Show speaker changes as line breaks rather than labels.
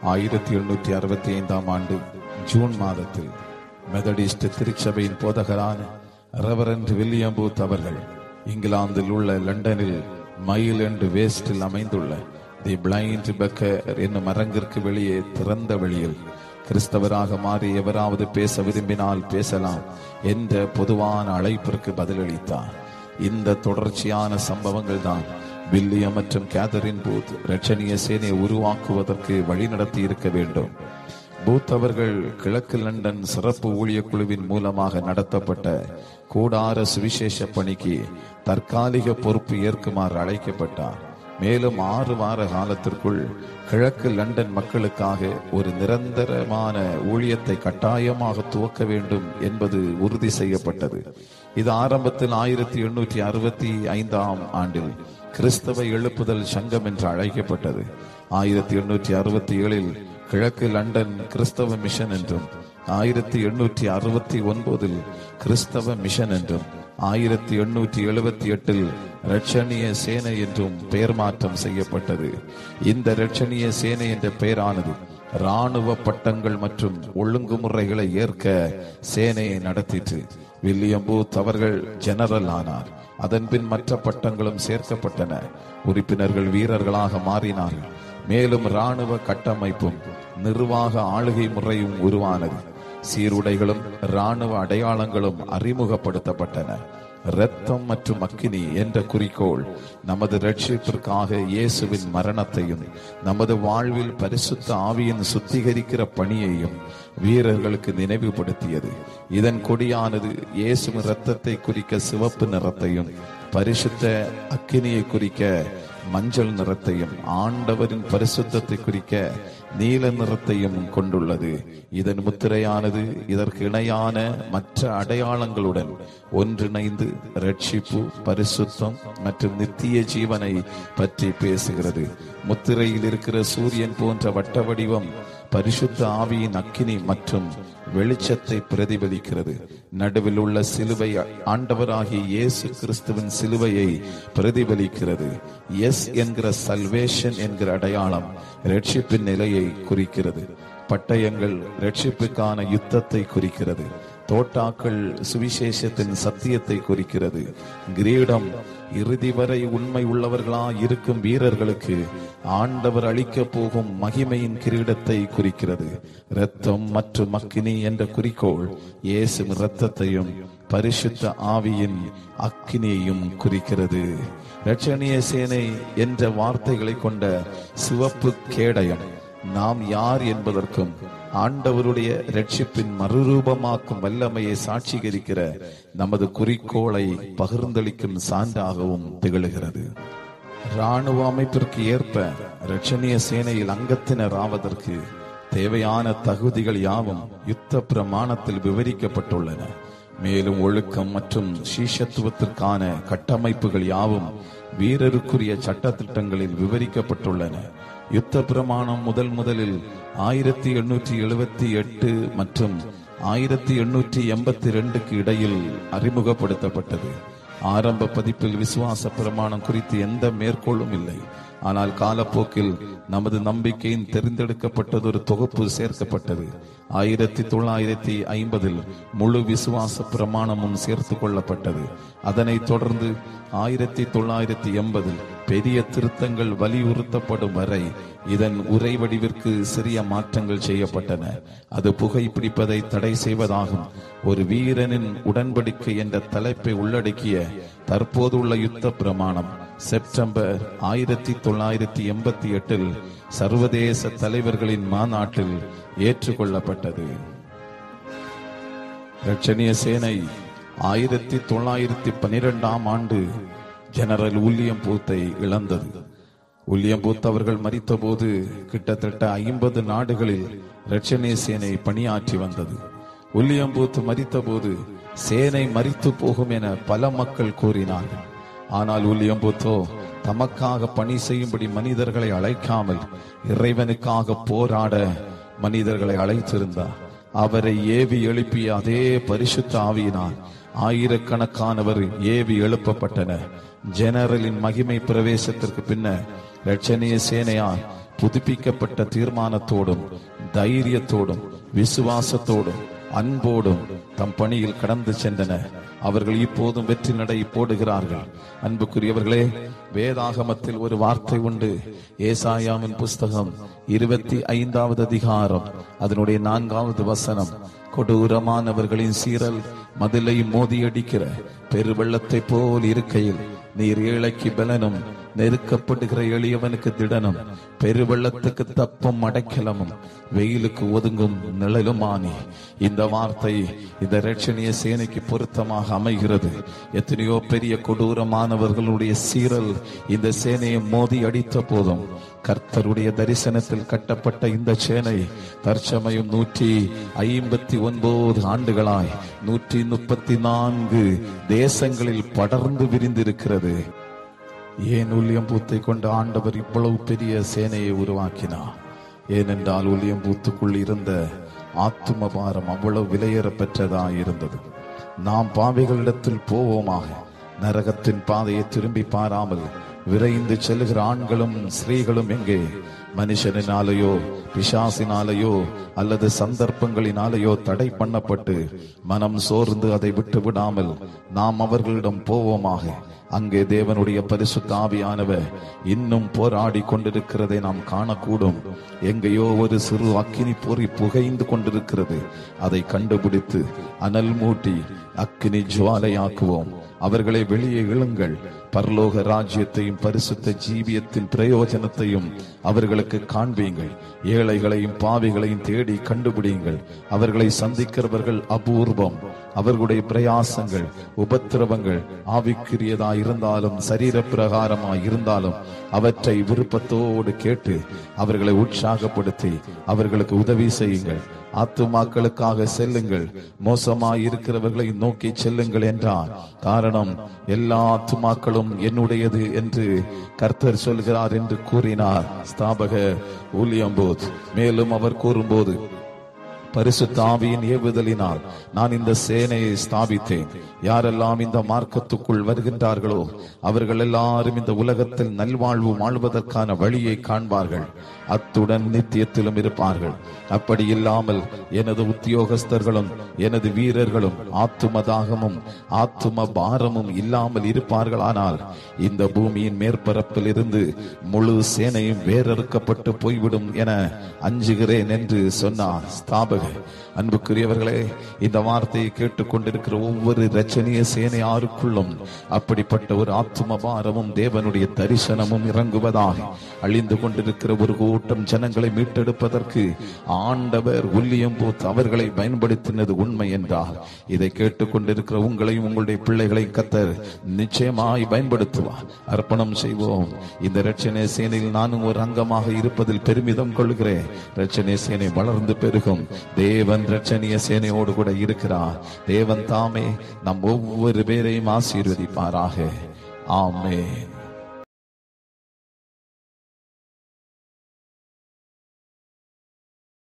ஆயிரத்தி எண்ணூற்றி அறுபத்தி ஐந்தாம் ஆண்டு ஜூன் மாதத்தில் மெதடிஸ்ட் திருச்சபையின் போதகரான ரெவரண்ட் வில்லியம் பூத் அவர்கள் இங்கிலாந்தில் உள்ள லண்டனில் மைல் அண்ட் வேஸ்டில் அமைந்துள்ள தி பிளைண்ட் பெக்கர் என்னும் அரங்கிற்கு வெளியே திறந்த வெளியில் கிறிஸ்தவராக மாறி எவராவது பேச விரும்பினால் பேசலாம் என்ற பொதுவான அழைப்பிற்கு பதிலளித்தார் இந்த தொடர்ச்சியான சம்பவங்கள் தான் வில்லியம் மற்றும் கேதரின் பூத் ரட்சணிய சேனை உருவாக்குவதற்கு வழிநடத்தி இருக்க வேண்டும் பூத் அவர்கள் கிழக்கு லண்டன் சிறப்பு ஊழிய குழுவின் மூலமாக நடத்தப்பட்ட கூடார சுவிசேஷ பணிக்கு தற்காலிக பொறுப்பு ஏற்குமாறு அழைக்கப்பட்டார் மேலும் ஆறு வார காலத்திற்குள் கிழக்கு லண்டன் மக்களுக்காக ஒரு நிரந்தரமான ஊழியத்தை கட்டாயமாக துவக்க வேண்டும் என்பது உறுதி செய்யப்பட்டது இது ஆரம்பத்தில் ஆயிரத்தி எண்ணூற்றி அறுபத்தி ஐந்தாம் ஆண்டில் கிறிஸ்தவ எழுப்புதல் சங்கம் என்று அழைக்கப்பட்டது ஆயிரத்தி எண்ணூற்றி அறுபத்தி ஏழில் கிழக்கு லண்டன் கிறிஸ்தவ மிஷன் என்றும் ஆயிரத்தி எண்ணூற்றி அறுபத்தி ஒன்பதில் கிறிஸ்தவ மிஷன் என்றும் ஆயிரத்தி எண்ணூற்றி எழுபத்தி எட்டில் ரட்சணிய சேனை என்றும் பெயர் மாற்றம் செய்யப்பட்டது இந்த ரட்சணிய சேனை என்ற பெயரானது ராணுவ பட்டங்கள் மற்றும் ஒழுங்குமுறைகளை ஏற்க சேனையை நடத்திற்று வில்லியம் பூத் அவர்கள் ஜெனரல் ஆனார் அதன்பின் மற்ற பட்டங்களும் சேர்க்கப்பட்டன உறுப்பினர்கள் வீரர்களாக மாறினார்கள் மேலும் ராணுவ கட்டமைப்பும் நிர்வாக ஆளுகை முறையும் உருவானது சீருடைகளும் ராணுவ அடையாளங்களும் அறிமுகப்படுத்தப்பட்டன இரத்தம் மற்றும் அக்கினி என்ற குறிக்கோள் நமது ரட்சிப்பிற்காக இயேசுவின் மரணத்தையும் நமது வாழ்வில் பரிசுத்த ஆவியின் சுத்திகரிக்கிற பணியையும் வீரர்களுக்கு நினைவுபடுத்தியது இதன் கொடியானது இயேசுவின் இரத்தத்தை குறிக்க சிவப்பு நிறத்தையும் பரிசுத்த அக்கினியை குறிக்க மஞ்சள் நிறத்தையும் ஆண்டவரின் பரிசுத்தத்தை குறிக்க நீல நிறத்தையும் கொண்டுள்ளது இதன் முத்திரையானது இதற்கு இணையான மற்ற அடையாளங்களுடன் ஒன்றிணைந்து ரட்சிப்பு பரிசுத்தம் மற்றும் நித்திய ஜீவனை பற்றி பேசுகிறது முத்திரையில் இருக்கிற சூரியன் போன்ற வட்ட வடிவம் பரிசுத்த ஆவியின் அக்கினி மற்றும் வெளிச்சத்தை பிரதிபலிக்கிறது நடுவில் உள்ள சிலுவை ஆண்டவராகிய இயேசு கிறிஸ்துவின் சிலுவையை பிரதிபலிக்கிறது எஸ் என்கிற சல்வேஷன் என்கிற அடையாளம் ரட்சிப்பின் நிலையை குறிக்கிறது பட்டயங்கள் ரட்சிப்புக்கான யுத்தத்தை குறிக்கிறது தோட்டாக்கள் சுவிசேஷத்தின் சத்தியத்தை குறிக்கிறது கிரீடம் இறுதி வரை உண்மை உள்ளவர்களா இருக்கும் வீரர்களுக்கு ஆண்டவர் அளிக்க போகும் மகிமையின் கிரீடத்தை குறிக்கிறது இரத்தம் மற்றும் அக்கினி என்ற குறிக்கோள் இயேசு இரத்தத்தையும் பரிசுத்த ஆவியின் அக்கினியையும் குறிக்கிறது ரட்சணிய சேனை என்ற வார்த்தைகளை கொண்ட சிவப்பு கேடயம் நாம் யார் என்பதற்கும் ஆண்டவருடைய ரட்சிப்பின் மறுரூபமாக்கும் வல்லமையை சாட்சிகரிக்கிற நமது குறிக்கோளை பகிர்ந்தளிக்கும் சான்றாகவும் திகழ்கிறது ராணுவ அமைப்பிற்கு ஏற்ப ரட்சணிய சேனையில் அங்கத்தினர் ஆவதற்கு தேவையான தகுதிகள் யாவும் யுத்த பிரமாணத்தில் விவரிக்கப்பட்டுள்ளன மேலும் ஒழுக்கம் மற்றும் சீஷத்துவத்திற்கான கட்டமைப்புகள் யாவும் வீரருக்குரிய சட்டத்திட்டங்களில் விவரிக்கப்பட்டுள்ளன யுத்த பிரமாணம் முதல் முதலில் ஆயிரத்தி எண்ணூற்றி எழுபத்தி எட்டு மற்றும் ஆயிரத்தி எண்ணூற்றி எண்பத்தி ரெண்டுக்கு இடையில் அறிமுகப்படுத்தப்பட்டது ஆரம்ப பதிப்பில் விசுவாச பிரமாணம் குறித்து எந்த மேற்கோளும் இல்லை ஆனால் காலப்போக்கில் நமது நம்பிக்கையின் தெரிந்தெடுக்கப்பட்டது ஒரு தொகுப்பு சேர்க்கப்பட்டது ஆயிரத்தி தொள்ளாயிரத்தி ஐம்பதில் முழு விசுவாச பிரமாணமும் சேர்த்து கொள்ளப்பட்டது அதனைத் தொடர்ந்து ஆயிரத்தி தொள்ளாயிரத்தி எண்பதில் பெரிய திருத்தங்கள் வலியுறுத்தப்படும் வரை இதன் உரை வடிவிற்கு சிறிய மாற்றங்கள் செய்யப்பட்டன அது புகைப்பிடிப்பதை தடை செய்வதாகும் ஒரு வீரனின் உடன்படிக்கை என்ற தலைப்பை உள்ளடக்கிய தற்போதுள்ள யுத்த பிரமாணம் செப்டம்பர் ஆயிரத்தி தொள்ளாயிரத்தி எண்பத்தி எட்டில் சர்வதேச தலைவர்களின் மாநாட்டில் ஏற்றுக்கொள்ளப்பட்டது ரட்சணிய சேனை ஆயிரத்தி தொள்ளாயிரத்தி பனிரெண்டாம் ஆண்டு ஜெனரல் உல்லியம் பூத்தை இழந்தது உல்லியம் பூத் அவர்கள் மறித்தபோது கிட்டத்தட்ட ஐம்பது நாடுகளில் ரட்சணிய சேனை பணியாற்றி வந்தது உல்லியம் பூத் மறித்தபோது சேனை மறித்து போகும் என பல மக்கள் கூறினார்கள் ஆனால் உல்லியம் பூத்தோ தமக்காக பணி செய்யும்படி மனிதர்களை அழைக்காமல் இறைவனுக்காக போராட மனிதர்களை அழைத்திருந்தார் அவரை ஏவி எழுப்பிய அதே பரிசுத்த ஆவியினால் ஆயிரக்கணக்கானவர் ஏவி எழுப்பப்பட்டனர் ஜெனரலின் மகிமை பிரவேசத்திற்கு பின்னர் ரட்சணிய சேனையார் புதுப்பிக்கப்பட்ட தீர்மானத்தோடும் தைரியத்தோடும் விசுவாசத்தோடும் அன்போடும் தம் பணியில் கடந்து சென்றனர் அவர்கள் இப்போதும் வெற்றி நடை போடுகிறார்கள் அன்புக்குரியவர்களே வேதாகமத்தில் ஒரு வார்த்தை உண்டு ஏசாயாமின் புஸ்தகம் இருபத்தி ஐந்தாவது அதிகாரம் அதனுடைய நான்காவது வசனம் கொடூரமானவர்களின் சீரல் மதிலை மோதியடிக்கிற பெருவெள்ளத்தை போல் இருக்கையில் நீர் ஏழைக்கு பலனும் நெருக்கப்படுகிற எளியவனுக்கு திடனும் பெருவெள்ளத்துக்கு தப்பும் அடைக்கலமும் வெயிலுக்கு ஒதுங்கும் நிழலுமானி இந்த வார்த்தை இந்த ரட்சணிய சேனைக்கு பொருத்தமாக அமைகிறது எத்தனையோ பெரிய கொடூரமானவர்களுடைய சீரல் இந்த சேனையை மோதி அடித்த போதும் கர்த்தருடைய தரிசனத்தில் கட்டப்பட்ட இந்த சேனை தற்சமயம் நூற்றி ஐம்பத்தி ஒன்பது ஆண்டுகளாய் நூற்றி முப்பத்தி நான்கு தேசங்களில் படர்ந்து விரிந்திருக்கிறது ஏன் ஊழியம் பூத்தை கொண்ட ஆண்டவர் இவ்வளவு பெரிய சேனையை உருவாக்கினார் ஏனென்றால் ஊழியம் பூத்துக்குள் இருந்த ஆத்தும பாரம் அவ்வளவு விலையேற பெற்றதாய் இருந்தது நாம் பாவிகளிடத்தில் போவோமாக நரகத்தின் பாதையை திரும்பி பாராமல் விரைந்து செல்லுகிற ஆண்களும் ஸ்திரீகளும் எங்கே மனுஷனினாலேயோ பிசாசினாலேயோ அல்லது சந்தர்ப்பங்களினாலேயோ தடை பண்ணப்பட்டு மனம் சோர்ந்து அதை விட்டு விடாமல் நாம் அவர்களிடம் போவோமாக அங்கே தேவனுடைய பரிசுத்த ஆவியானவர் இன்னும் போராடி கொண்டிருக்கிறதை நாம் காணக்கூடும் எங்கேயோ ஒரு சிறு அக்கினி பொறி புகைந்து கொண்டிருக்கிறது அதை கண்டுபிடித்து அனல் மூட்டி அக்கினி ஜுவாலையாக்குவோம் அவர்களை வெளியே இழுங்கள் பரலோக ராஜ்யத்தையும் பரிசுத்த ஜீவியத்தின் பிரயோஜனத்தையும் அவர்களுக்கு காண்பீங்கள் ஏழைகளையும் பாவிகளையும் தேடி கண்டுபிடியுங்கள் அவர்களை சந்திக்கிறவர்கள் அபூர்வம் அவர்களுடைய பிரயாசங்கள் உபத்திரவங்கள் ஆவிக்குரியதா இருந்தாலும் சரீர பிரகாரமாய் இருந்தாலும் அவற்றை விருப்பத்தோடு கேட்டு அவர்களை உற்சாகப்படுத்தி அவர்களுக்கு உதவி செய்யுங்கள் ஆத்துமாக்களுக்காக செல்லுங்கள் மோசமாய் இருக்கிறவர்களை நோக்கி செல்லுங்கள் என்றார் காரணம் எல்லா ஆத்துமாக்களும் என்னுடையது என்று கர்த்தர் சொல்கிறார் என்று கூறினார் ஸ்தாபக ஊலியம்போத் மேலும் அவர் கூறும்போது பரிசுத்த ஆவியின் ஏவுதலினால் நான் இந்த சேனையை ஸ்தாபித்தேன் யாரெல்லாம் இந்த மார்க்கத்துக்குள் வருகின்றார்களோ அவர்கள் எல்லாரும் இந்த உலகத்தில் நல்வாழ்வு வாழ்வதற்கான வழியை காண்பார்கள் அத்துடன் நித்தியத்திலும் இருப்பார்கள் அப்படி இல்லாமல் எனது உத்தியோகஸ்தர்களும் எனது வீரர்களும் ஆத்தும தாகமும் ஆத்தும பாரமும் இல்லாமல் இருப்பார்களானால் இந்த பூமியின் மேற்பரப்பில் இருந்து முழு சேனையும் வேறறுக்கப்பட்டு போய்விடும் என அஞ்சுகிறேன் என்று சொன்னார் ஸ்தாபகர் அன்புக்குரியவர்களே இந்த வார்த்தையை கேட்டுக்கொண்டிருக்கிற ஒவ்வொரு ரச்சனிய சேனையாருக்குள்ளும் அப்படிப்பட்ட ஒரு ஆத்தும பாரமும் தேவனுடைய தரிசனமும் இறங்குவதாக அழிந்து கொண்டிருக்கிற ஒரு கூட்டம் ஜனங்களை மீட்டெடுப்பதற்கு ஆண்டவர் உல்லியம் போத் அவர்களை பயன்படுத்தினது உண்மை என்றால் இதை கேட்டுக்கொண்டிருக்கிற உங்களையும் உங்களுடைய பிள்ளைகளையும் கத்தர் நிச்சயமாய் பயன்படுத்துவார் அர்ப்பணம் செய்வோம் இந்த ரட்சணை சேனையில் நானும் ஒரு அங்கமாக இருப்பதில் பெருமிதம் கொள்கிறேன் ரட்சணை சேனை வளர்ந்து பெருகும் தேவன் ரட்சணிய சேனையோடு கூட இருக்கிறார் தேவன் தாமே நம் ஒவ்வொரு பேரையும் ஆசீர்வதிப்பாராக ஆமென்